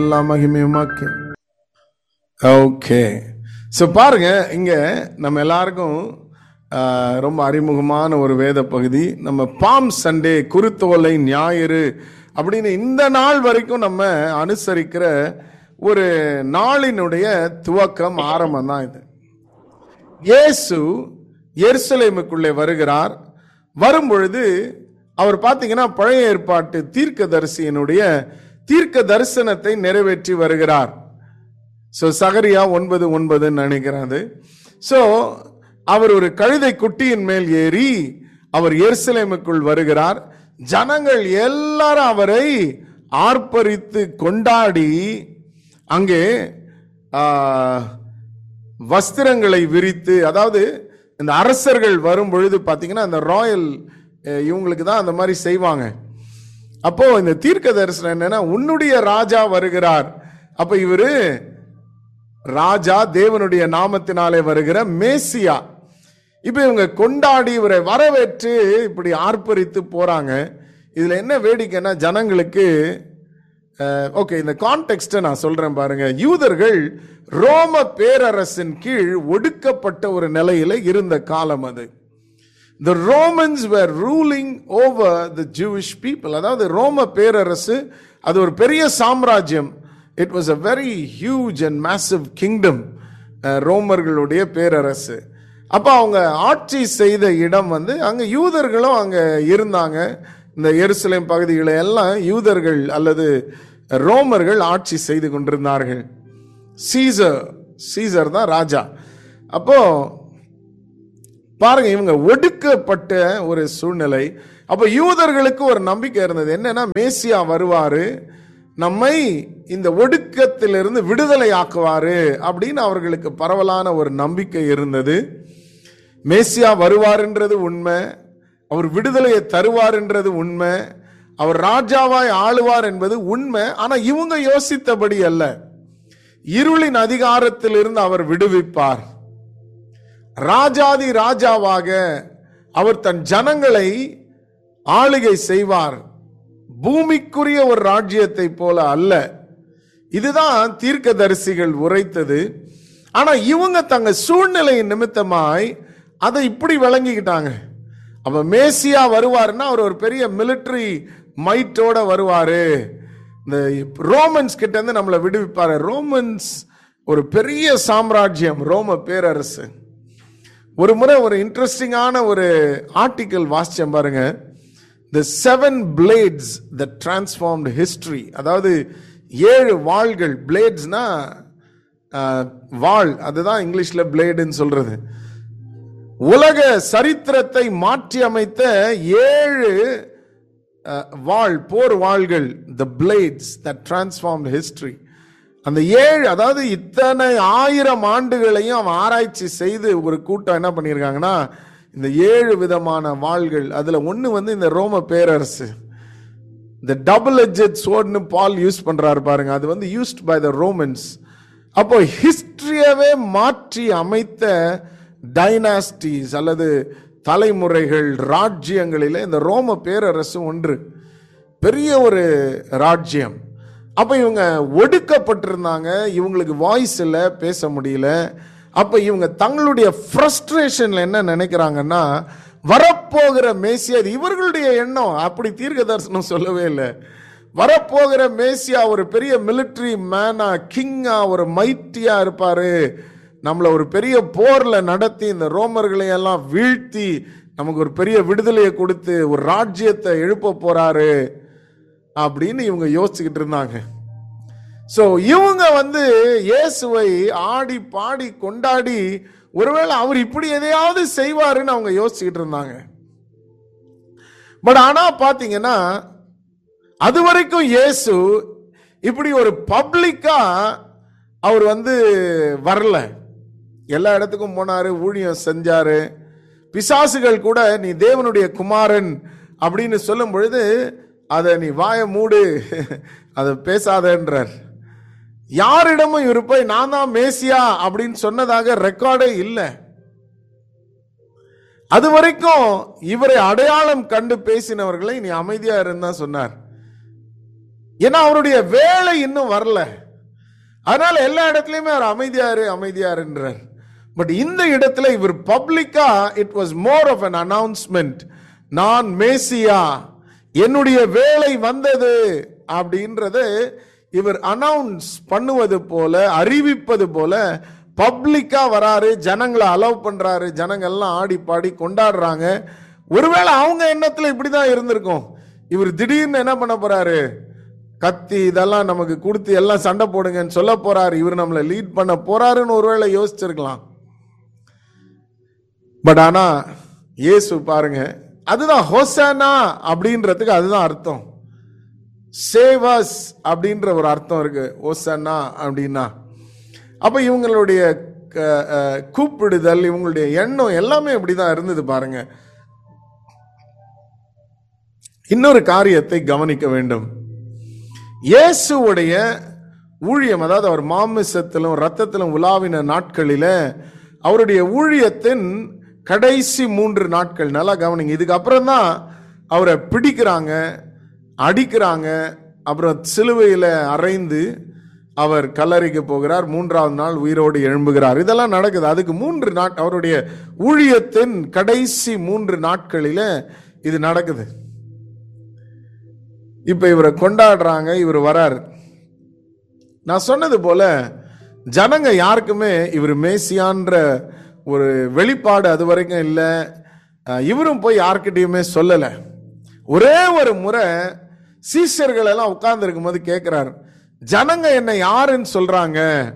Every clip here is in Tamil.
எல்லா மகிமையுமாக்கு ஓகே ஸோ பாருங்க இங்க நம்ம எல்லாருக்கும் ஆஹ், ரொம்ப அறிமுகமான ஒரு வேத பகுதி நம்ம பாம் சண்டே குருத்தோலை ஞாயிறு அப்படின்னு இந்த நாள் வரைக்கும் நம்ம அனுசரிக்கிற ஒரு நாளினுடைய துவக்கம் ஆரம்பம் தான் இது இயேசு எருசலேமுக்குள்ளே வருகிறார் வரும்பொழுது அவர் பார்த்தீங்கன்னா பழைய ஏற்பாட்டு தீர்க்கதரிசியினுடைய தீர்க்க தரிசனத்தை நிறைவேற்றி வருகிறார் ஸோ சகரியா ஒன்பது ஒன்பதுன்னு நினைக்கிறது ஸோ அவர் ஒரு கழுதை குட்டியின் மேல் ஏறி அவர் எருசலேமுக்குள் வருகிறார் ஜனங்கள் எல்லாரும் அவரை ஆர்ப்பரித்து கொண்டாடி அங்கே ஆ, வஸ்திரங்களை விரித்து அதாவது இந்த அரசர்கள் வரும் பொழுது பார்த்தீங்கன்னா அந்த ராயல் இவங்களுக்கு தான் அந்த மாதிரி செய்வாங்க அப்போ இந்த தீர்க்க தரிசனம் என்னன்னா உன்னுடைய ராஜா வருகிறார் அப்ப இவரு ராஜா தேவனுடைய நாமத்தினாலே வருகிற மேசியா இப்ப இவங்க கொண்டாடி இவரை வரவேற்று இப்படி ஆர்ப்பரித்து போறாங்க இதுல என்ன வேடிக்கைன்னா ஜனங்களுக்கு ஓகே இந்த கான்டெக்ட்டை நான் சொல்றேன் பாருங்க யூதர்கள் ரோம பேரரசின் கீழ் ஒடுக்கப்பட்ட ஒரு நிலையில இருந்த காலம் அது the romans were ruling over the jewish people அதாவது ரோம பேரரசு அது ஒரு பெரிய சாம்ராஜ்யம் it was a very huge and massive kingdom ah, ரோமர்களுடைய பேரரசு அப்போ அவங்க ஆட்சி செய்த இடம் வந்து அங்க யூதர்களும் அங்க இருந்தாங்க இந்த எருசலேம் பகுதிகளை எல்லாம் யூதர்கள் அல்லது ரோமர்கள் ஆட்சி செய்து கொண்டிருந்தார்கள் சீசர் சீசர் தான் ராஜா அப்போ பாருங்க இவங்க ஒடுக்கப்பட்ட ஒரு சூழ்நிலை அப்ப யூதர்களுக்கு ஒரு நம்பிக்கை இருந்தது என்னன்னா மேசியா வருவாரு நம்மை இந்த ஒடுக்கத்திலிருந்து விடுதலை ஆக்குவாரு அப்படின்னு அவர்களுக்கு பரவலான ஒரு நம்பிக்கை இருந்தது மேசியா வருவார்ன்றது உண்மை அவர் விடுதலையை தருவார்ன்றது உண்மை அவர் ராஜாவாய் ஆளுவார் என்பது உண்மை ஆனா இவங்க யோசித்தபடி அல்ல இருளின் அதிகாரத்திலிருந்து அவர் விடுவிப்பார் ராஜாதி ராஜாவாக அவர் தன் ஜனங்களை ஆளுகை செய்வார் பூமிக்குரிய ஒரு ராஜ்யத்தை போல அல்ல இதுதான் தீர்க்கதரிசிகள் உரைத்தது ஆனா இவங்க தங்க சூழ்நிலையின் நிமித்தமாய் அதை இப்படி விளங்கிக்கிட்டாங்க அப்ப மேசியா வருவாருன்னா அவர் ஒரு பெரிய மிலிட்டரி மைட்டோட வருவாரு இந்த ரோமன்ஸ் கிட்ட இருந்து நம்மளை விடுவிப்பாரு ரோமன்ஸ் ஒரு பெரிய சாம்ராஜ்யம் ரோம பேரரசு ஒரு முறை ஒரு இன்ட்ரெஸ்டிங்கான ஒரு ஆர்டிக்கல் வாசிச்சேன் பாருங்க the seven blades the transformed history அதாவது ஏழு வாள்கள் பிளேட்ஸ்னா வாள் அதுதான் இங்கிலீஷ்ல பிளேடுன்னு சொல்றது உலக சரித்திரத்தை மாற்றி அமைத்த ஏழு அஹ், வாள் போர் வாள்கள் the blades the transformed history அந்த ஏழு அதாவது இத்தனை ஆயிரம் ஆண்டுகளையும் அவன் ஆராய்ச்சி செய்து ஒரு கூட்டம் என்ன பண்ணியிருக்காங்கன்னா இந்த ஏழு விதமான வாள்கள் அதுல ஒண்ணு வந்து இந்த ரோம பேரரசு இந்த டபுள் எஜெட் சோர்ட்னு பால் யூஸ் பண்றாரு பாருங்க அது வந்து யூஸ்ட் பை த ரோமன்ஸ் அப்போ ஹிஸ்டரியவே மாற்றி அமைத்த டைனாஸ்டிஸ் அல்லது தலைமுறைகள் ராஜ்யங்களில் இந்த ரோம பேரரசு ஒன்று பெரிய ஒரு ராஜ்யம் அப்ப இவங்க ஒடுக்கப்பட்டிருந்தாங்க இவங்களுக்கு வாய்ஸ் இல்லை பேச முடியல அப்ப இவங்க தங்களுடைய ஃப்ரஸ்ட்ரேஷன்ல என்ன நினைக்கிறாங்கன்னா வரப்போகிற மேசியா இது இவர்களுடைய எண்ணம் அப்படி தீர்க்க தரிசனம் சொல்லவே இல்லை வரப்போகிற மேசியா ஒரு பெரிய மிலிட்டரி மேனா கிங்கா ஒரு மைட்டியா இருப்பாரு நம்மளை ஒரு பெரிய போர்ல நடத்தி இந்த ரோமர்களை எல்லாம் வீழ்த்தி நமக்கு ஒரு பெரிய விடுதலையை கொடுத்து ஒரு ராஜ்யத்தை எழுப்ப போறாரு அப்படின்னு இவங்க யோசிச்சுக்கிட்டு இருந்தாங்க ஸோ இவங்க வந்து இயேசுவை ஆடி பாடி கொண்டாடி ஒருவேளை அவர் இப்படி எதையாவது செய்வாருன்னு அவங்க யோசிச்சுக்கிட்டு இருந்தாங்க பட் ஆனா பாத்தீங்கன்னா அது வரைக்கும் இயேசு இப்படி ஒரு பப்ளிக்கா அவர் வந்து வரல எல்லா இடத்துக்கும் போனாரு ஊழியம் செஞ்சாரு பிசாசுகள் கூட நீ தேவனுடைய குமாரன் அப்படின்னு சொல்லும் பொழுது அதை நீ வாய மூடு அதை பேசாதன்றார் யாரிடமும் இவர் போய் நான் தான் மேசியா அப்படின்னு சொன்னதாக ரெக்கார்டே இல்லை அது வரைக்கும் இவரை அடையாளம் கண்டு பேசினவர்களை நீ அமைதியா இருந்தா சொன்னார் ஏன்னா அவருடைய வேலை இன்னும் வரல அதனால எல்லா இடத்துலயுமே அவர் அமைதியாரு அமைதியாருன்றார் பட் இந்த இடத்துல இவர் பப்ளிக்கா it was more of an announcement நான் மேசியா என்னுடைய வேலை வந்தது அப்படின்றது இவர் அனௌன்ஸ் பண்ணுவது போல அறிவிப்பது போல பப்ளிக்கா வராரு ஜனங்களை அலோவ் பண்றாரு ஜனங்கள்லாம் ஆடி பாடி கொண்டாடுறாங்க ஒருவேளை அவங்க எண்ணத்துல இப்படிதான் இருந்திருக்கும் இவர் திடீர்னு என்ன பண்ண போறாரு கத்தி இதெல்லாம் நமக்கு கொடுத்து எல்லாம் சண்டை போடுங்கன்னு சொல்ல போறாரு இவர் நம்மளை லீட் பண்ண போறாருன்னு ஒருவேளை யோசிச்சிருக்கலாம் பட் ஆனா இயேசு பாருங்க அதுதான் ஹோசனா அப்படின்றதுக்கு அதுதான் அர்த்தம் சேவஸ் அப்படின்ற ஒரு அர்த்தம் இருக்கு ஓசன்னா அப்படின்னா அப்ப இவங்களுடைய க- அஹ், கூப்பிடுதல் இவங்களுடைய எண்ணம் எல்லாமே இப்படிதான் இருந்தது பாருங்க இன்னொரு காரியத்தை கவனிக்க வேண்டும் இயேசுவுடைய ஊழியம் அதாவது அவர் மாமிசத்திலும் ரத்தத்திலும் உலாவின நாட்களில அவருடைய ஊழியத்தின் கடைசி மூன்று நாட்கள் நல்லா கவனிங்க இதுக்கு அப்புறம் தான் அவரை பிடிக்கிறாங்க அடிக்கிறாங்க அப்புறம் சிலுவையில் அறைந்து அவர் கல்லறைக்கு போகிறார் மூன்றாவது நாள் உயிரோடு எழும்புகிறார் இதெல்லாம் நடக்குது அதுக்கு மூன்று நாட் அவருடைய ஊழியத்தின் கடைசி மூன்று நாட்களில இது நடக்குது இப்ப இவரை கொண்டாடுறாங்க இவர் வரார் நான் சொன்னது போல ஜனங்க யாருக்குமே இவர் மேசியான்ற ஒரு வெளிப்பாடு அது வரைக்கும் இல்லை அஹ், இவரும் போய் யார்கிட்டயுமே சொல்லலை ஒரே ஒரு முறை சீஷர்கள் எல்லாம் உட்கார்ந்து இருக்கும்போது கேட்கிறார் ஜனங்க என்ன யாருன்னு சொல்றாங்க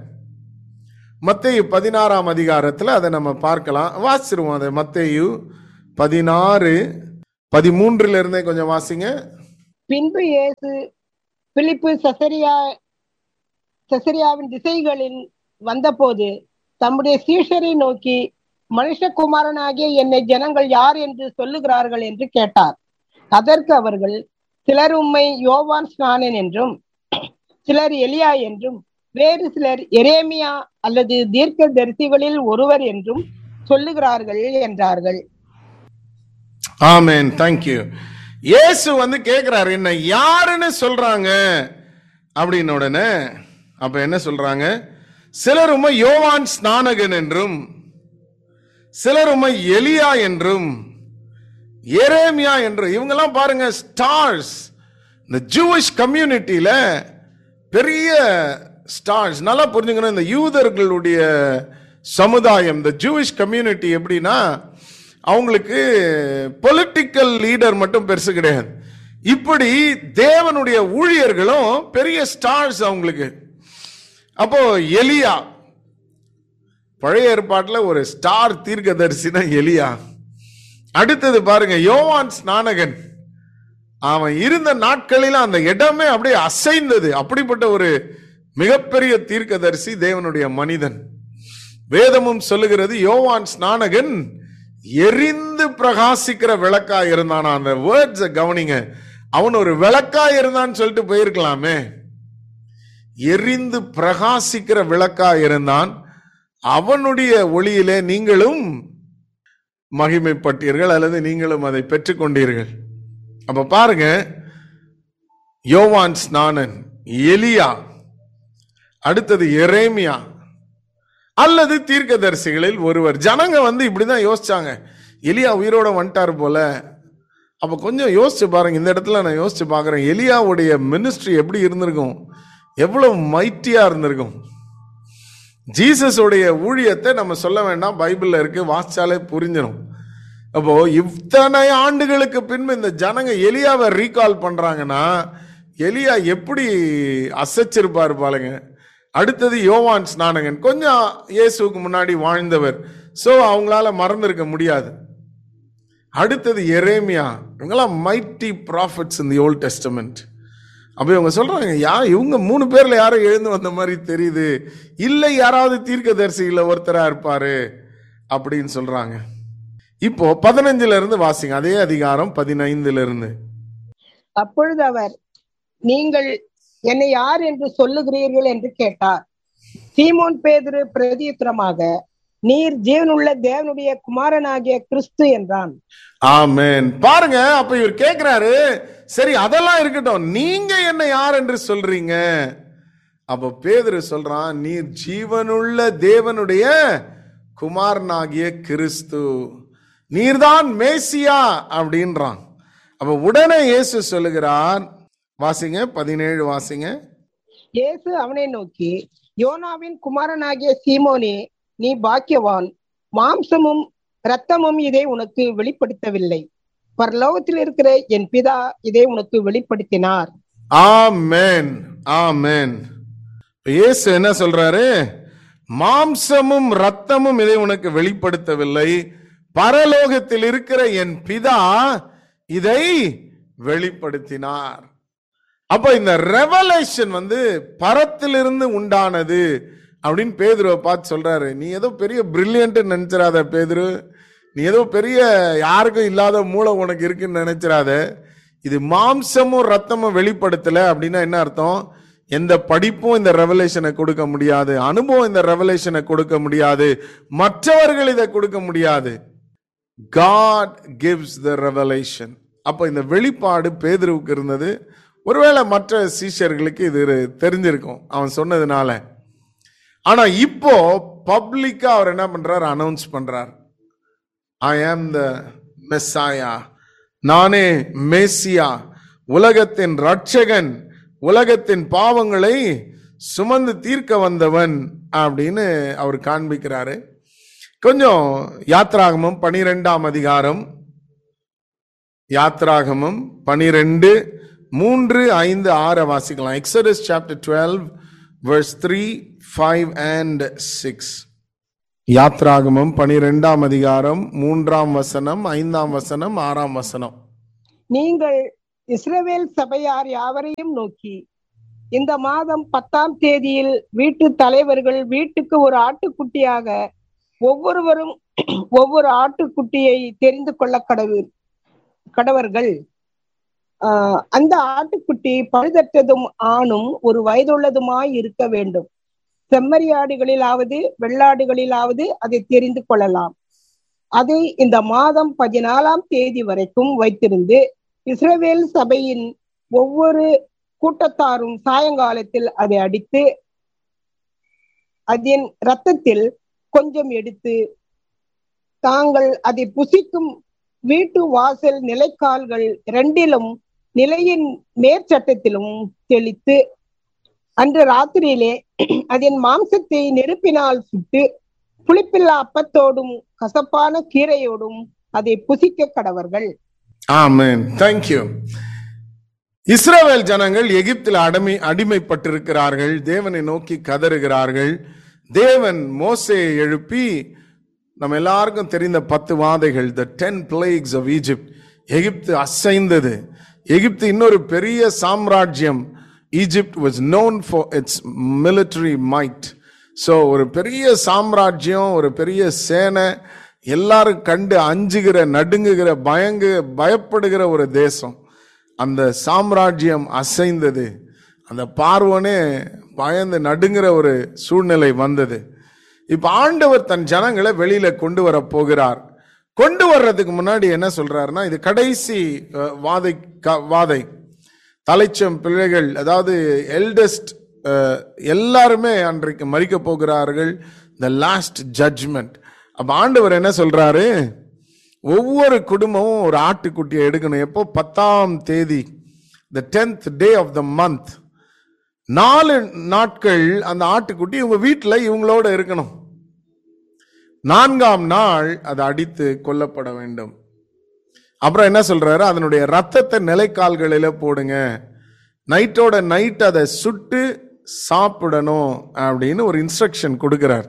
மத்தேயு பதினாறாம் அதிகாரத்தில் அதை நம்ம பார்க்கலாம் வாசிருவோம் அதை மத்தேயு பதினாறு பதிமூன்றுல இருந்தே கொஞ்சம் வாசிங்க பின்பு இயேசு பிலிப்பு சசரியா சசரியாவின் திசைகளில் வந்தபோது தம்முடைய சீஷரை நோக்கி மனுஷகுமாரனாகிய என்னை ஜனங்கள் யார் என்று சொல்லுகிறார்கள் என்று கேட்டார் அதற்கு அவர்கள் சிலர் உம்மை யோவான் ஸ்நானன் என்றும் சிலர் எலியா என்றும் வேறு சிலர் எரேமியா அல்லது தீர்க்க தரிசிகளில் ஒருவர் என்றும் சொல்லுகிறார்கள் என்றார்கள் ஆமென் தேங்க்யூ இயேசு வந்து கேக்குறாரு என்ன யாருன்னு சொல்றாங்க அப்படின்னு உடனே அப்ப என்ன சொல்றாங்க சிலர் உம்மை யோவான் ஸ்நானகன் என்றும் சிலர் உம்மை எலியா என்றும் எரேமியா என்று இவங்கெல்லாம் பாருங்க ஸ்டார்ஸ் இந்த ஜூவிஷ் கம்யூனிட்டியில பெரிய ஸ்டார்ஸ் நல்லா புரிஞ்சுக்கணும் இந்த யூதர்களுடைய சமுதாயம் இந்த ஜூவிஷ் கம்யூனிட்டி எப்படின்னா அவங்களுக்கு பொலிட்டிக்கல் லீடர் மட்டும் பெருசு கிடையாது இப்படி தேவனுடைய ஊழியர்களும் பெரிய ஸ்டார்ஸ் அவங்களுக்கு அப்போ எலியா பழைய ஏற்பாட்டில் ஒரு ஸ்டார் தீர்க்கதரிசினா எலியா அடுத்தது பாருங்க யோவான் ஸ்நானகன் அவன் இருந்த நாட்களில் அந்த இடமே அப்படியே அசைந்தது அப்படிப்பட்ட ஒரு மிகப்பெரிய தீர்க்கதரிசி தேவனுடைய மனிதன் வேதமும் சொல்லுகிறது யோவான் ஸ்நானகன் எரிந்து பிரகாசிக்கிற விளக்கா இருந்தானா அந்த வேர்ட்ஸ கவனிங்க அவன் ஒரு விளக்கா இருந்தான்னு சொல்லிட்டு போயிருக்கலாமே எரிந்து பிரகாசிக்கிற விளக்கா இருந்தான் அவனுடைய ஒளியிலே நீங்களும் மகிமைப்பட்டீர்கள் அல்லது நீங்களும் அதை பெற்றுக்கொண்டீர்கள் அப்ப பாருங்க யோவான் ஸ்நானன் எலியா அடுத்தது எரேமியா அல்லது தீர்க்கதரிசிகளில் ஒருவர் ஜனங்க வந்து இப்படிதான் யோசிச்சாங்க எலியா உயிரோட வந்துட்டார் போல அப்ப கொஞ்சம் யோசிச்சு பாருங்க இந்த இடத்துல நான் யோசிச்சு பார்க்கிறேன் எலியாவுடைய மினிஸ்ட்ரி எப்படி இருந்திருக்கும் எவ்வளவு மைட்டியா இருந்திருக்கும் ஜீசஸுடைய ஊழியத்தை நம்ம சொல்ல வேண்டாம் பைபிள்ல இருக்கு வாசிச்சாலே புரிஞ்சிடும் அப்போ இத்தனை ஆண்டுகளுக்கு பின்பு இந்த ஜனங்க எலியாவை ரீகால் பண்றாங்கன்னா எலியா எப்படி அசைச்சிருப்பார் பாருங்க அடுத்தது யோவான் ஸ்நானகன் கொஞ்சம் இயேசுவுக்கு முன்னாடி வாழ்ந்தவர் சோ அவங்களால மறந்திருக்க முடியாது அடுத்தது எரேமியா இவங்கெல்லாம் மைட்டி ப்ராஃபிட்ஸ் இந்த ஓல்ட் டெஸ்டமெண்ட் அப்போ இவங்க சொல்றாங்க யா இவங்க மூணு பேர்ல யாரோ எழுந்து வந்த மாதிரி தெரியுது இல்லை யாராவது தீர்க்கதரிசியில ஒருத்தரா இருப்பாரு அப்படின்னு சொல்றாங்க இப்போ பதினஞ்சுல இருந்து வாசிங்க அதே அதிகாரம் பதினைந்துல இருந்து அப்பொழுது அவர் நீங்கள் என்னை யார் என்று சொல்லுகிறீர்கள் என்று கேட்டார் சீமோன் பேதுரு பிரதியுத்தரமாக நீர் ஜீவனுள்ள தேவனுடைய குமாரனாகிய கிறிஸ்து என்றான் ஆமென் பாருங்க அப்ப இவர் கேக்குறாரு சரி அதெல்லாம் இருக்கட்டும் நீங்க என்ன யார் என்று சொல்றீங்க அப்ப பேதுரு சொல்றான் நீர் ஜீவனுள்ள தேவனுடைய குமாரனாகிய கிறிஸ்து நீர்தான் மேசியா அப்படின்றான் அப்ப உடனே இயேசு சொல்லுகிறார் வாசிங்க பதினேழு வாசிங்க இயேசு அவனை நோக்கி யோனாவின் குமாரனாகிய சீமோனே நீ பாக்கியவான் மாம்சமும் இரத்தமும் இதை உனக்கு வெளிப்படுத்தவில்லை பரலோகத்தில் இருக்கிற என் பிதா இதை உனக்கு வெளிப்படுத்தினார் ஆமென் ஆமென் இயேசு என்ன சொல்றாரு மாம்சமும் ரத்தமும் இதை உனக்கு வெளிப்படுத்தவில்லை பரலோகத்தில் இருக்கிற என் பிதா இதை வெளிப்படுத்தினார் அப்ப இந்த ரெவலேஷன் வந்து பரத்திலிருந்து உண்டானது அப்படின்னு பேதுருவை பார்த்து சொல்றாரு நீ ஏதோ பெரிய பிரில்லியன்ட் நினைச்சிடாத பேதுரு நீ ஏதோ பெரிய யாருக்கும் இல்லாத மூளை உனக்கு இருக்குன்னு நினைச்சிடாத இது மாம்சமும் ரத்தமும் வெளிப்படுத்தல அப்படின்னா என்ன அர்த்தம் எந்த படிப்பும் இந்த ரெவலேஷனை கொடுக்க முடியாது அனுபவம் இந்த ரெவலேஷனை கொடுக்க முடியாது மற்றவர்கள் இதை கொடுக்க முடியாது காட் கிவ்ஸ் த ரெவலேஷன் அப்போ இந்த வெளிப்பாடு பேதுருவுக்கு இருந்தது ஒருவேளை மற்ற சீஷர்களுக்கு இது தெரிஞ்சிருக்கும் அவன் சொன்னதுனால ஆனா இப்போ பப்ளிக்கா அவர் என்ன பண்றார் அனௌன்ஸ் பண்றார் ஐ ஆம் த மெஸ்ஸாயா நானே மேசியா உலகத்தின் ரட்சகன் உலகத்தின் பாவங்களை சுமந்து தீர்க்க வந்தவன் அப்படின்னு அவர் காண்பிக்கிறாரு கொஞ்சம் யாத்ராகமம் பனிரெண்டாம் அதிகாரம் யாத்ராகமம் பனிரெண்டு மூன்று ஐந்து ஆறு வாசிக்கலாம் Exodus chapter twelve verse three five and six யாத்ராகமம் பனிரெண்டாம் அதிகாரம் மூன்றாம் வசனம் ஐந்தாம் வசனம் ஆறாம் வசனம் நீங்கள் இஸ்ரவேல் சபையார் யாவரையும் நோக்கி இந்த மாதம் பத்தாம் தேதியில் வீட்டு தலைவர்கள் வீட்டுக்கு ஒரு ஆட்டுக்குட்டியாக ஒவ்வொருவரும் ஒவ்வொரு ஆட்டுக்குட்டியை தெரிந்து கொள்ள கடவு கடவர்கள் ஆஹ் அந்த ஆட்டுக்குட்டி பழுதற்றதும் ஆணும் ஒரு வயதுள்ளதுமாய் இருக்க வேண்டும் செம்மறியாடுகளிலாவது வெள்ளாடுகளிலாவது அதை தெரிந்து கொள்ளலாம் அதை இந்த மாதம் பதினாலாம் தேதி வரைக்கும் வைத்திருந்து இஸ்ரவேல் சபையின் ஒவ்வொரு கூட்டத்தாரும் சாயங்காலத்தில் அதை அடித்து அதன் இரத்தத்தில் கொஞ்சம் எடுத்து தாங்கள் அதை புசிக்கும் வீட்டு வாசல் நிலைக்கால்கள் இரண்டிலும் நிலையின் மேற்சட்டத்திலும் தெளித்து அன்று ராத்திரியிலே அதன் மாம்சத்தை நெருப்பினால் சுட்டு புளிப்பில்லா அப்பத்தோடும் கசப்பான கீரையோடும் அதை புசிக்க கடவர்கள் ஆமென் தேங்க்யூ இஸ்ரவேல் ஜனங்கள் எகிப்தில் அடிமை அடிமைப்பட்டிருக்கிறார்கள் தேவனை நோக்கி கதறுகிறார்கள் தேவன் மோசையை எழுப்பி நம்ம எல்லாருக்கும் தெரிந்த பத்து வாதைகள் the ten plagues of Egypt எகிப்து அசைந்தது எகிப்து இன்னொரு பெரிய சாம்ராஜ்யம் Egypt was known for its military might so ஒரு பெரிய சாம்ராஜ்யம் ஒரு பெரிய சேனை எல்லாரும் கண்டு அஞ்சுகிற நடுங்குகிற பயங்கு பயப்படுகிற ஒரு தேசம் அந்த சாம்ராஜ்யம் அசைந்தது அந்த பார்வனே பயந்து நடுங்கிற ஒரு சூழ்நிலை வந்தது இப்ப ஆண்டவர் தன் ஜனங்களை வெளியில கொண்டு வர போகிறார் கொண்டு வர்றதுக்கு முன்னாடி என்ன சொல்றாருன்னா இது கடைசி அஹ், வாதை க- வாதை தலைச்சம் பிள்ளைகள் அதாவது எல்டஸ்ட் எல்லாருமே அன்றைக்கு மறிக்க போகிறார்கள் த லாஸ்ட் ஜட்ஜ்மெண்ட் அப்ப ஆண்டவர் என்ன சொல்றாரு ஒவ்வொரு குடும்பமும் ஒரு ஆட்டுக்குட்டியை எடுக்கணும் எப்போ பத்தாம் தேதி the tenth day of the month நாலு நாட்கள் அந்த ஆட்டுக்குட்டி இவங்க வீட்டில் இவங்களோட இருக்கணும் நான்காம் நாள் அது அடித்து கொல்லப்பட வேண்டும் அப்புறம் என்ன சொல்றாரு அதனுடைய ரத்தத்தை நிலைக்கால்களில போடுங்க நைட்டோட நைட் அதை சுட்டு சாப்பிடணும் அப்படின்னு ஒரு இன்ஸ்ட்ரக்ஷன் கொடுக்கிறார்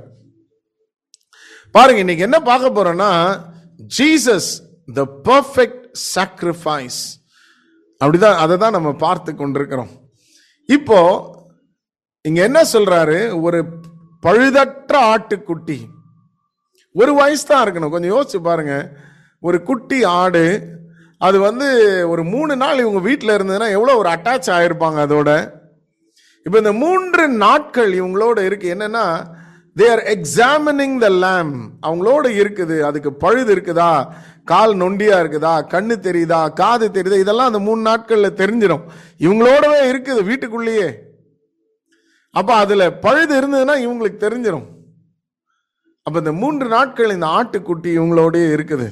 பாருங்க இன்னைக்கு என்ன பார்க்க போறோம்னா ஜீசஸ் த பர்ஃபெக்ட் சாக்ரிஃபைஸ் அப்படிதான் அதை தான் நம்ம பார்த்து கொண்டிருக்கிறோம் இப்போ இங்க என்ன சொல்றாரு ஒரு பழுதற்ற ஆட்டுக்குட்டி ஒரு வயசு தான் இருக்கணும் கொஞ்சம் யோசிச்சு பாருங்க ஒரு குட்டி ஆடு அது வந்து ஒரு மூணு நாள் இவங்க வீட்டில் இருந்ததுன்னா எவ்வளோ ஒரு அட்டாச் ஆயிருப்பாங்க அதோட இப்போ இந்த மூன்று நாட்கள் இவங்களோட இருக்கு என்னன்னா they are examining the lamb அவங்களோட இருக்குது அதுக்கு பழுது இருக்குதா கால் நொண்டியா இருக்குதா கண்ணு தெரியுதா காது தெரியுதா இதெல்லாம் அந்த மூணு நாட்கள்ல தெரிஞ்சிடும் இவங்களோடவே இருக்குது வீட்டுக்குள்ளேயே அப்ப அதுல பழுது இருந்ததுன்னா இவங்களுக்கு தெரிஞ்சிடும் அப்ப இந்த மூன்று நாட்கள் இந்த ஆட்டுக்குட்டி இவங்களோடயே இருக்குது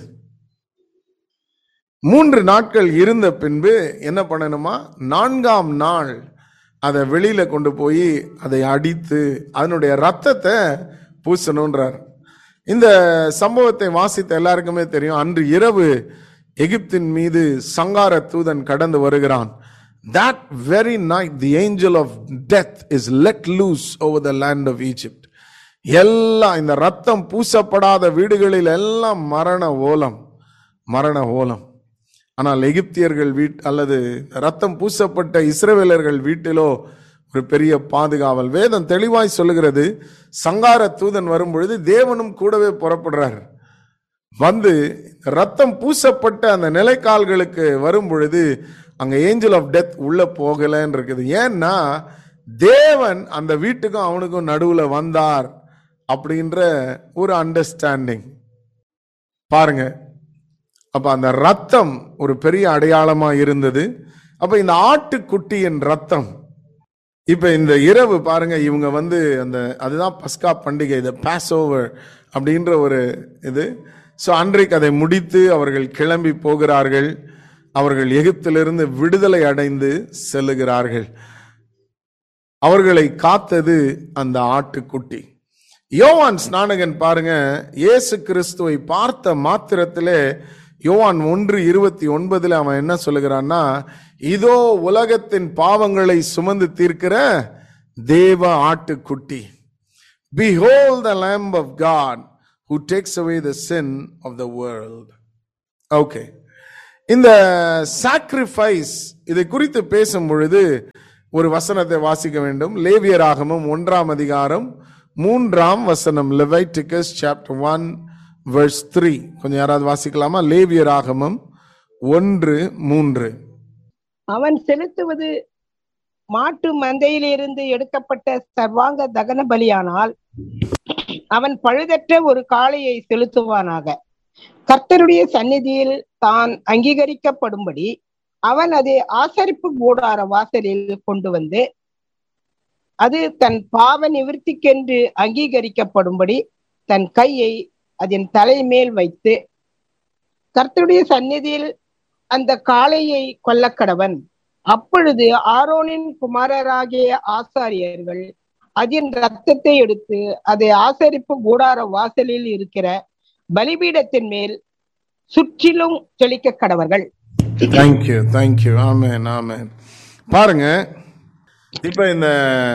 மூன்று நாட்கள் இருந்த பின்பு என்ன பண்ணணுமா நான்காம் நாள் அதை வெளியில கொண்டு போய் அதை அடித்து அதனுடைய ரத்தத்தை பூசணுன்றார் இந்த சம்பவத்தை வாசித்த எல்லாருக்குமே தெரியும் அன்று இரவு எகிப்தின் மீது சங்கார தூதன் கடந்து வருகிறான் that very night the angel of death is let loose over the land of egypt எல்லாம் இந்த ரத்தம் பூசப்படாத வீடுகளில் எல்லாம் மரண ஓலம் மரண ஓலம் ஆனால் எகிப்தியர்கள் வீட் அல்லது ரத்தம் பூசப்பட்ட இஸ்ரவேலர்கள் வீட்டிலோ ஒரு பெரிய பாதுகாவல் வேதம் தெளிவாய் சொல்லுகிறது சங்கார தூதன் வரும் பொழுது தேவனும் கூடவே புறப்படுறார் வந்து ரத்தம் பூசப்பட்ட அந்த நிலைக்கால்களுக்கு வரும் பொழுது அங்க ஏஞ்சல் ஆஃப் டெத் உள்ள போகலன்னு இருக்குது ஏன்னா தேவன் அந்த வீட்டுக்கும் அவனுக்கும் நடுவுல வந்தார் அப்படின்ற ஒரு அண்டர்ஸ்டாண்டிங் பாருங்க அப்ப அந்த ரத்தம் ஒரு பெரிய அடையாளமா இருந்தது அப்ப இந்த ஆட்டுக்குட்டியின் ரத்தம் இப்ப இந்த இரவு பாருங்க இவங்க வந்து அந்த அதுதான் பஸ்கா பண்டிகை இது பாஸ் ஓவர் அப்படின்ற ஒரு இது ஸோ அன்றைக்கு அதை முடித்து அவர்கள் கிளம்பி போகிறார்கள் அவர்கள் எகிப்திலிருந்து விடுதலை அடைந்து செல்லுகிறார்கள் அவர்களை காத்தது அந்த ஆட்டுக்குட்டி யோவான் ஸ்நானகன் பாருங்க இயேசு கிறிஸ்துவை பார்த்த மாத்திரத்திலே யோவான் ஒன்று இருபத்தி ஒன்பதுல அவன் என்ன சொல்லுகிறான்னா இதோ உலகத்தின் பாவங்களை சுமந்து தீர்க்கிற தேவ ஆட்டுக்குட்டி Behold the Lamb of God who takes away the sin of the world. Okay இந்த சாக்ரிஃபைஸ் இதை குறித்து பேசும் பொழுது ஒரு வசனத்தை வாசிக்க வேண்டும் லேவியராகமும் ஒன்றாம் அதிகாரம் மூன்றாம் வசனம் Leviticus chapter one verse three கொஞ்சம் யாராவது வாசிக்கலாமா லேவியராகமம் ஒன்று மூன்று அவன் செலுத்துவது மாட்டு மந்தையிலிருந்து எடுக்கப்பட்ட சர்வாங்க தகன பலியானால் அவன் பழுதற்ற ஒரு காளையை செலுத்துவானாக கர்த்தருடைய சந்நிதியில் தான் அங்கீகரிக்கப்படும்படி அவன் அதை ஆசரிப்பு கூடார வாசலில் கொண்டு வந்து அது தன் பாவ நிவிர்த்திக்கென்று அங்கீகரிக்கப்படும்படி தன் கையை அதன் தலைமேல் வைத்து கர்த்தருடைய சந்நிதியில் அந்த காளையை கொல்லக்கடவன் அப்பொழுது ஆரோனின் குமாரராகிய ஆசாரியர்கள் அதன் ரத்தத்தை எடுத்து அதை ஆசரிப்பு கூடார வாசலில் இருக்கிற பலிபீடத்தின் மேல் சுற்றிலும் தெளிக்க கடவர்கள் தேங்க்யூ தேங்க்யூ ஆமேன் ஆமேன் பாருங்க இப்ப இந்த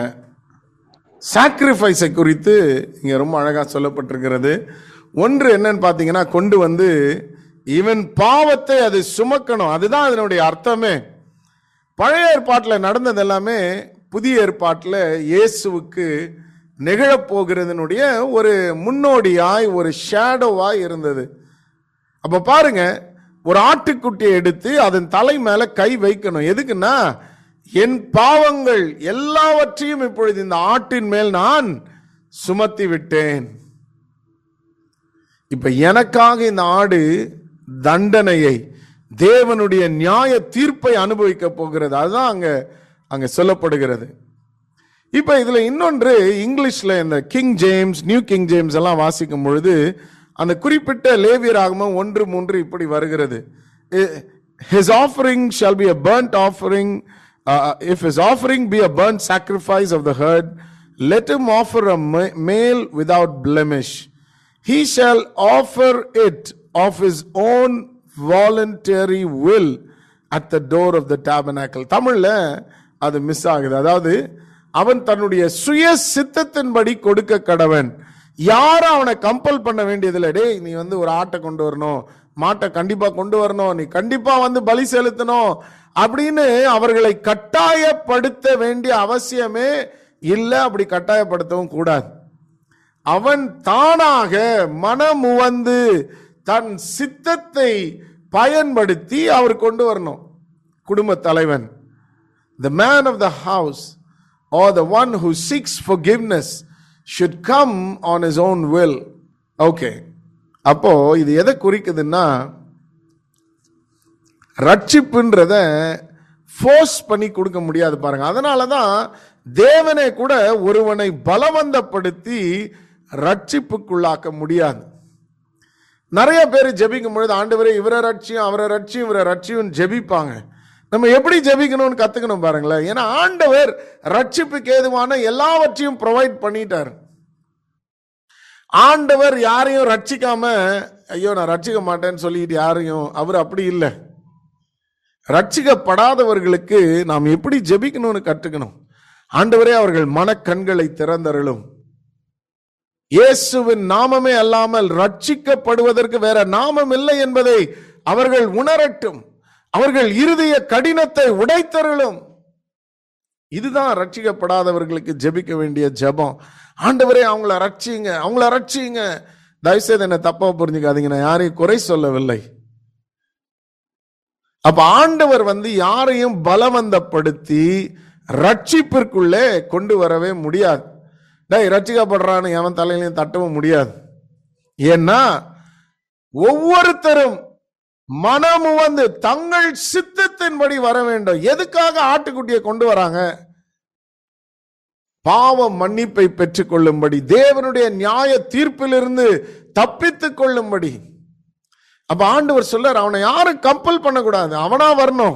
சாக்ரிஃபைஸை குறித்து இங்க ரொம்ப அழகா சொல்லப்பட்டிருக்கிறது ஒன்று என்னன்னு பார்த்தீங்கன்னா கொண்டு வந்து இவன் பாவத்தை அது சுமக்கணும் அதுதான் அதனுடைய அர்த்தமே பழைய ஏற்பாட்டில் நடந்தது எல்லாமே புதிய ஏற்பாட்டில் இயேசுவுக்கு நிகழப்போகிறதுனுடைய ஒரு முன்னோடியாய் ஒரு ஷேடோவாய் இருந்தது அப்ப பாருங்க ஒரு ஆட்டுக்குட்டியை எடுத்து அதன் தலை மேல கை வைக்கணும் எதுக்குன்னா என் பாவங்கள் எல்லாவற்றையும் இப்பொழுது இந்த ஆட்டின் மேல் நான் சுமத்தி விட்டேன் இப்ப எனக்காக இந்த ஆடு தண்டனையை தேவனுடைய நியாய தீர்ப்பை அனுபவிக்க போகிறது அதுதான் அங்க அங்க சொல்லப்படுகிறது இப்ப இதுல இன்னொன்று இங்கிலீஷ்ல இந்த King James New King James எல்லாம் வாசிக்கும் பொழுது அந்த குறிப்பிட்ட லேவியராகமம் ஒன்று மூன்று இப்படி வருகிறது his offering shall be a burnt offering if his offering be a burnt sacrifice of the herd let him offer a ma- male without blemish he shall offer it of his own voluntary will at the door of the tabernacle தமிழ்ல அது மிஸ் ஆகுது அதாவது அவன் தன்னுடைய சுய சித்தத்தின்படி கொடுக்க கடவன் யாரும் அவனை கம்பல் பண்ண வேண்டியதில்லை டேய் நீ வந்து ஒரு ஆட்டை கொண்டு வரணும் மாட்டை கண்டிப்பா கொண்டு வரணும் நீ கண்டிப்பா வந்து பலி செலுத்தணும் அப்படின்னு அவர்களை கட்டாயப்படுத்த வேண்டிய அவசியமே இல்லை அப்படி கட்டாயப்படுத்தவும் கூடாது அவன் தானாக மனமுவந்து தன் சித்தத்தை பயன்படுத்தி அவர் கொண்டு வரணும் குடும்ப தலைவன் the man of the house or the one who seeks forgiveness should come on his own will okay அப்போ இது எதை குறிக்குதுன்னா ரட்சிப்புன்றத ஃபோர்ஸ் பண்ணி கொடுக்க முடியாது பாருங்க அதனால தான் தேவனே கூட ஒருவனை பலவந்தப்படுத்தி ரட்சிப்புக்குள்ளாக்க முடியாது நிறைய பேர் ஜெபிக்கும் பொழுது ஆண்டவரே இவரை ரட்சியும் அவரை ரட்சியும் இவரை ரட்சியும் ஜெபிப்பாங்க நம்ம எப்படி ஜெபிக்கணும்னு கத்துக்கணும் பாருங்களேன் ஏன்னா ஆண்டவர் ரட்சிப்புக்கு ஏதுவான எல்லாவற்றையும் ப்ரொவைட் பண்ணிட்டார் ஆண்டவர் யாரையும் ரட்சிக்காம ஐயோ நான் ரட்சிக்க மாட்டேன்னு சொல்லிட்டு யாரையும் அவர் அப்படி இல்லை ரட்சிக்கப்படாதவர்களுக்கு நாம் எப்படி ஜெபிக்கணும்னு கற்றுக்கணும் ஆண்டவரே அவர்கள் மனக்கண்களை திறந்தருளும் இயேசுவின் நாமமே அல்லாமல் ரட்சிக்கப்படுவதற்கு வேற நாமம் இல்லை என்பதை அவர்கள் உணரட்டும் அவர்கள் இருதய கடினத்தை உடைத்தருளும் இதுதான் ரட்சிக்கப்படாதவர்களுக்கு ஜெபிக்க வேண்டிய ஜெபம் ஆண்டவரே அவங்கள ரட்சிங்க அவங்கள ரட்சிங்க தயவுசெய்து என்ன தப்பா புரிஞ்சுக்காதீங்க நான் யாரையும் குறை சொல்லவில்லை அப்ப ஆண்டவர் வந்து யாரையும் பலவந்தப்படுத்தி ரட்சிப்பிற்குள்ளே கொண்டு வரவே முடியாது டேய் ரட்சிக்கப்படுறான்னு எவன் தலையிலையும் தட்டவும் முடியாது ஏன்னா ஒவ்வொருத்தரும் மனமு வந்து தங்கள் சித்தத்தின்படி வர வேண்டும் எதுக்காக ஆட்டுக்குட்டியை கொண்டு வராங்க பாவ மன்னிப்பை பெற்றுக்கொள்ளும்படி தேவனுடைய நியாய தீர்ப்பிலிருந்து தப்பித்துக் கொள்ளும்படி அப்ப ஆண்டவர் சொல்லார் அவனை யாரும் கம்பல் பண்ணக்கூடாது அவனா வரணும்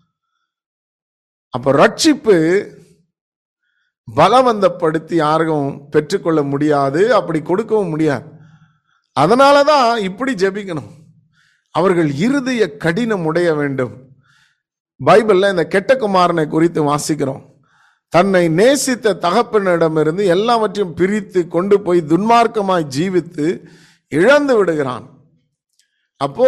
அப்ப ரட்சிப்பு பலவந்தப்படுத்தி யாருக்கும் பெற்றுக்கொள்ள முடியாது அப்படி கொடுக்கவும் முடியாது அதனாலதான் இப்படி ஜெபிக்கணும் அவர்கள் இருதய கடினம் உடைய வேண்டும் பைபிள்ல இந்த கெட்ட குமாரனை குறித்து வாசிக்கிறோம் தன்னை நேசித்த தகப்பனிடமிருந்து எல்லாவற்றையும் பிரித்து கொண்டு போய் துன்மார்க்கமாய் ஜீவித்து இழந்து விடுகிறான் அப்போ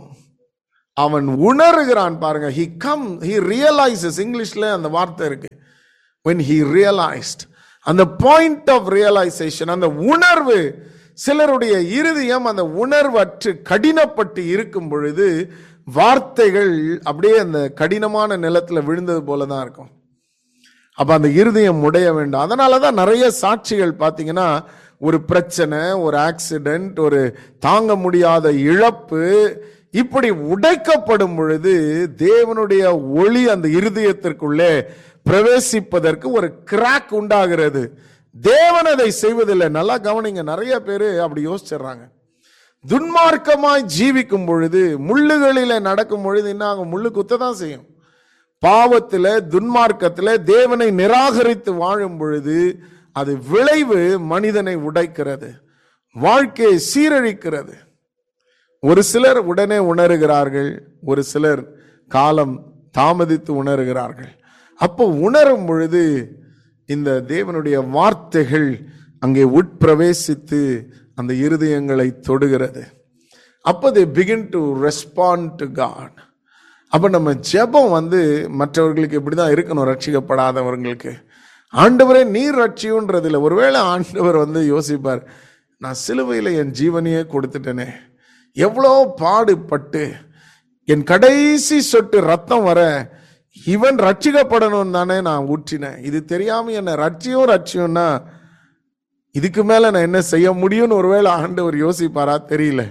அவன் உணர்கிறான் பாருங்க ஹி கம் ஹி ரியலைசஸ் இங்கிலீஷ்ல அந்த வார்த்தை இருக்கு when he realized அந்த பாயிண்ட் ஆஃப் ரியலைசேஷன் அந்த உணர்வு சிலருடைய இருதயம் அந்த உணர்வற்று கடினப்பட்டு இருக்கும் பொழுது வார்த்தைகள் அப்படியே அந்த கடினமான நிலத்துல விழுந்தது போல தான் இருக்கும் அப்ப அந்த இருதயம் உடைய வேண்டும் அதனால தான் நிறைய சாட்சிகள் பார்த்தீங்கன்னா ஒரு பிரச்சனை ஒரு ஆக்சிடென்ட் ஒரு தாங்க முடியாத இழப்பு இப்படி உடைக்கப்படும் பொழுது தேவனுடைய ஒளி அந்த இருதயத்திற்குள்ளே பிரவேசிப்பதற்கு ஒரு கிராக் உண்டாகிறது தேவன் அதை செய்வதில்லை நல்லா கவனிங்க நிறைய பேர் அப்படி யோசிச்சிடுறாங்க துன்மார்க்கமாய் ஜீவிக்கும் பொழுது முள்ளுகளில நடக்கும் பொழுது என்ன ஆகும் முள்ளு குத்த தான் செய்யும் பாவத்துல துன்மார்க்கத்துல தேவனை நிராகரித்து வாழும் பொழுது அது விளைவு மனிதனை உடைக்கிறது வாழ்க்கையை சீரழிக்கிறது ஒரு சிலர் உடனே உணர்கிறார்கள் ஒரு சிலர் காலம் தாமதித்து உணர்கிறார்கள் அப்போ உணரும் பொழுது இந்த தேவனுடைய வார்த்தைகள் அங்கே உட்பிரவேசித்து அந்த இருதயங்களை தொடுகிறது அப்போ they begin to respond to God அப்போ நம்ம ஜெபம் வந்து மற்றவர்களுக்கு இப்படி தான் இருக்கணும் ரட்சிக்கப்படாதவர்களுக்கு ஆண்டவரே நீர் ரட்சியுன்றதில்ல ஒருவேளை ஆண்டவர் வந்து யோசிப்பார் நான் சிலுவையில் என் ஜீவனையே கொடுத்துட்டேனே எவ்வளோ பாடுபட்டு என் கடைசி சொட்டு ரத்தம் வர இவன் ரட்சிக்கப்படணும் தானே நான் ஊற்றினேன் இது தெரியாம என்ன ரட்சியும் ரட்சியம்னா இதுக்கு மேல நான் என்ன செய்ய முடியும்னு ஒருவேளை ஆண்டவர் யோசிப்பாரா தெரியல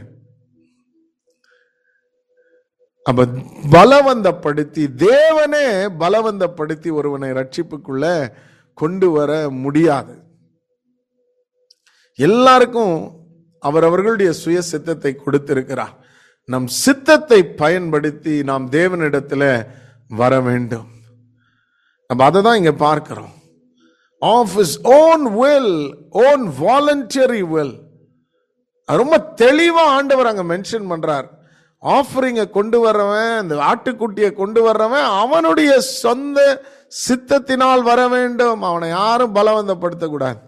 அப்ப பலவந்தப்படுத்தி தேவனே பலவந்தப்படுத்தி ஒருவனை ரட்சிப்புக்குள்ள கொண்டு வர முடியாது எல்லாருக்கும் அவரவர்களுடைய சுய சித்தத்தை கொடுத்திருக்கிறார் நம் சித்தத்தை பயன்படுத்தி நாம் தேவனிடத்துல வர வேண்டும் நம்ம அதை தான் இங்க பார்க்கிறோம் of his own will own voluntary will ரொம்ப தெளிவா ஆண்டவர் அங்க மென்ஷன் பண்றார் ஆஃபரிங்கை கொண்டு வர்றவன் அந்த ஆட்டுக்குட்டியை கொண்டு வர்றவன் அவனுடைய சொந்த சித்தத்தினால் வர வேண்டும் அவனை யாரும் பலவந்தப்படுத்தக்கூடாது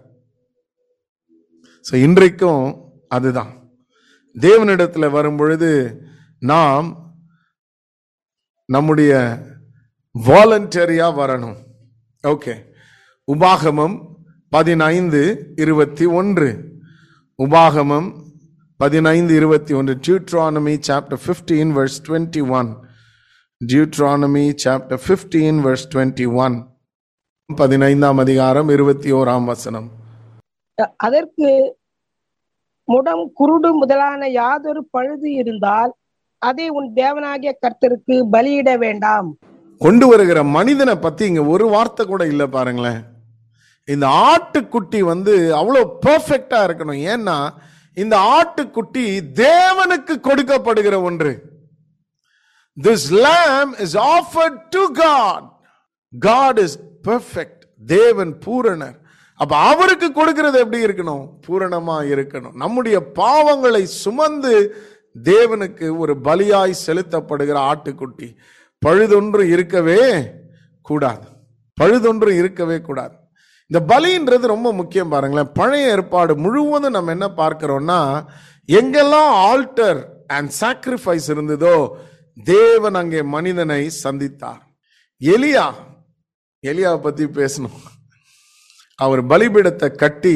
ஸோ இன்றைக்கும் அதுதான் தேவனிடத்தில் வரும் பொழுது நாம் நம்முடைய வாலண்டரியா வரணும் ஓகே உபாகமம் பதினைந்து இருபத்தி ஒன்று உபாகமம் பதினைந்து இருபத்தி ஒன்று Deuteronomy chapter fifteen verse twenty one Deuteronomy chapter fifteen verse twenty one பதினைந்தாம் அதிகாரம் இருபத்தி ஓராம் வசனம் அ- அதற்கு முடம் குருடு முதலான யாதொரு பழுது இருந்தால் அதை உன் தேவனாகிய கர்த்தருக்கு பலியிட வேண்டாம் கொண்டு வருகிற மனிதனை பத்தி இங்க ஒரு வார்த்தை கூட இல்ல பாருங்களேன் இந்த ஆட்டுக்குட்டி வந்து அவ்வளவு பெர்ஃபெக்டா இருக்கணும் ஏன்னா இந்த ஆட்டுக்குட்டி தேவனுக்கு கொடுக்கப்படுகிற ஒன்று this lamb is offered to God God is perfect தேவன் பூரணர் அப்ப அவருக்கு கொடுக்கிறது எப்படி இருக்கணும் பூரணமா இருக்கணும் நம்முடைய பாவங்களை சுமந்து தேவனுக்கு ஒரு பலியாய் செலுத்தப்படுகிற ஆட்டுக்குட்டி பழுதொன்று இருக்கவே கூடாது பழுதொன்று இருக்கவே கூடாது இந்த பலின்றது ரொம்ப முக்கியம் பாருங்களேன் பழைய ஏற்பாடு முழுவதும் நம்ம என்ன பார்க்கிறோம்னா எங்கெல்லாம் ஆல்டர் அண்ட் சாக்ரிஃபைஸ் இருந்ததோ தேவன் அங்கே மனிதனை சந்தித்தார் எலியா எலியாவை பத்தி பேசணும் அவர் பலிபீடத்தை கட்டி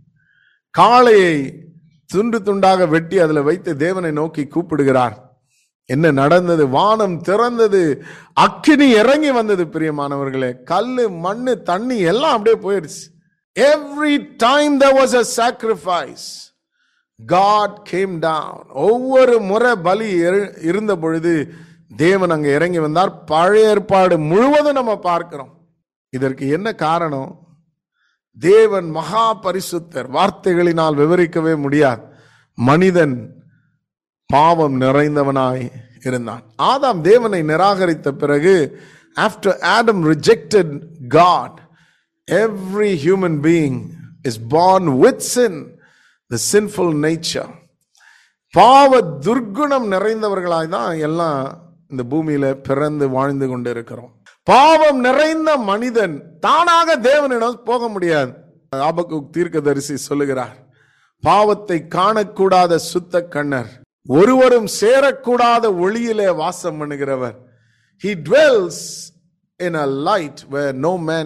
காளையை துண்டு துண்டாக வெட்டி அதில் வைத்து தேவனை நோக்கி கூப்பிடுகிறார் என்ன நடந்தது வானம் திறந்தது அக்கினி இறங்கி வந்தது பிரியமானவர்களே கல்லு மண்ணு தண்ணி எல்லாம் அப்படியே போயிடுச்சு every time there was a sacrifice God came down ஒவ்வொரு முறை பலி இரு- இருந்த பொழுது தேவன் அங்க இறங்கி வந்தார் பழைய ஏற்பாடு முழுவதும் நம்ம பார்க்கிறோம் இதற்கு என்ன காரணம் தேவன் மகா பரிசுத்தர் வார்த்தைகளினால் விவரிக்கவே முடியாது மனிதன் பாவம் நிறைந்தவனாய் இருந்தான் ஆதாம் தேவனை நிராகரித்த பிறகு after Adam rejected God every human being is born with sin the sinful nature பாவ துர்க்குணம் நிறைந்தவர்களாய் தான் எல்லாம் இந்த பூமியில பிறந்து வாழ்ந்து கொண்டு இருக்கிறோம் பாவம் நிறைந்த மனிதன் தானாக தேவனிடம் போக முடியாது ஆபக்கு தீர்க்கதரிசி சொல்லுகிறார் பாவத்தை காணக்கூடாத சுத்த கண்ணர் ஒருவரும் சேரக்கூடாத ஒளியிலே வாசம் பண்ணுகிறவர் he dwells in a light where no man